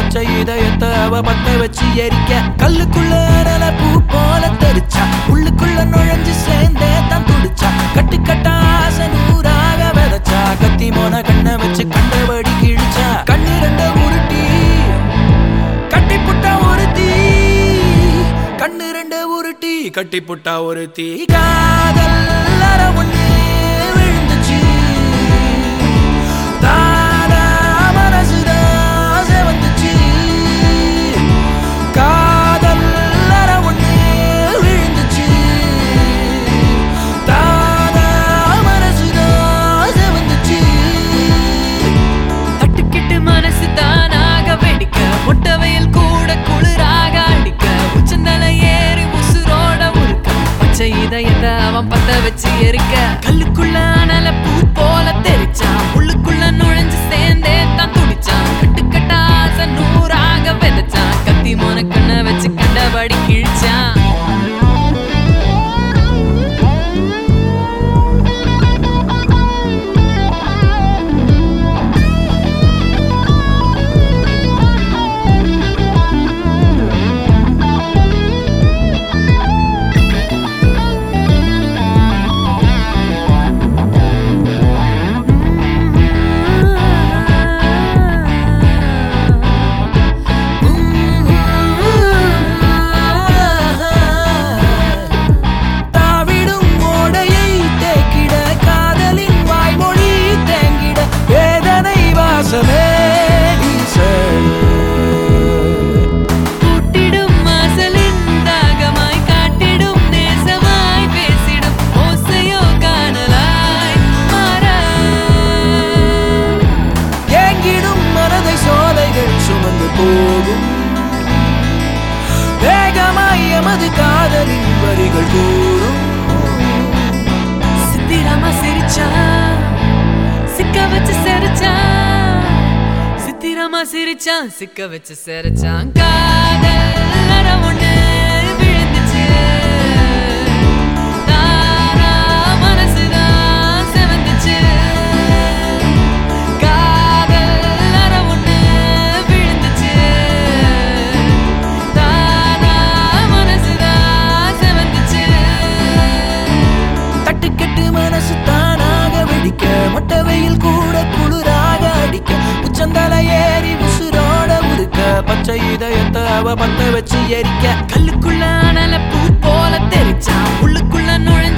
பச்சை இதயத்தை அவ பத்த வச்சு எரிக்க கல்லுக்குள்ள அனல பூ போல தெரிச்சா உள்ளுக்குள்ள நுழைஞ்சு சேர்ந்தே தான் துடிச்சா கட்டு கட்டா ஆசை நூறாக விதைச்சா கத்தி மோன கண்ணை வச்சு கண்டபடி கிழிச்சா கண்ணு ரெண்ட உருட்டி கட்டி புட்டா ஒரு தீ கண்ணு ரெண்டு உருட்டி கட்டி புட்டா ஒரு தீ காதல் அற ஒண்ணு விழுந்துச்சு தானா மனசுதான் செவந்துச்சு காதல் அற ஒண்ணு விழுந்துச்சு தானா மனசுதான் செவந்துச்சு தட்டுக்கிட்டு மனசு தானாக வெடிக்க முட்டை வெயில் கூட குளிராக அடிக்க உச்சந்தல ஏறி உசுரோட முறுக்க பச்சை இதயத்தை அவன் பத்த வச்சு எரிக்க கல்லுக்குள்ள அனல பூ போல தெரிச்சான் உள்ளுக்குள்ள நுழைஞ்சு சேர்ந்தே தான் துடிச்சான் கட்டுக்கட்டா ஆசை நூறாக விதைச்சான் கத்தி மோன கண்ணை வச்சு கண்டபடி கிழிச்சான் தாவிடும் ஓடையை தேக்கிட காதலின் வாய்மொழி தேங்கிட வேதனை வாசமே வீச. கூட்டிடும் மாசலின் தாகமாய் காட்டிடும் நேசமாய் பேசிடும் ஓசையோ காணலாய் மாற ஏங்கிடும் மனதை சோலைகள் சுமந்து போகும் வேகமாய் எமது காதலின் வரிகள் கூறும் சித்திராமா சிரிச்சா சிக்க வச்சு சிரிச்சான் சித்திராமா சிரிச்சான் சிக்க வச்சு சிரிச்சான் காதல் அற ஒண்ணு விழுந்துச்சு தானா மனசுதான் செவந்துச்சு காதல் அற ஒண்ணு விழுந்துச்சு தானா மனசுதான் செவந்துச்சு தட்டுக்கெட்டு மனசு தானாக வெடிக்க மொட்டை வெயில் கூட குளிராக அடிக்க உச்சந்தல ஏறி உசுரோட உருக்க பச்சை இதயத்தை அவ பத்த வச்சு எரிக்க கல்லுக்குள்ள அனல பூ போல தெரிச்சான் உள்ளுக்குள்ள நுழை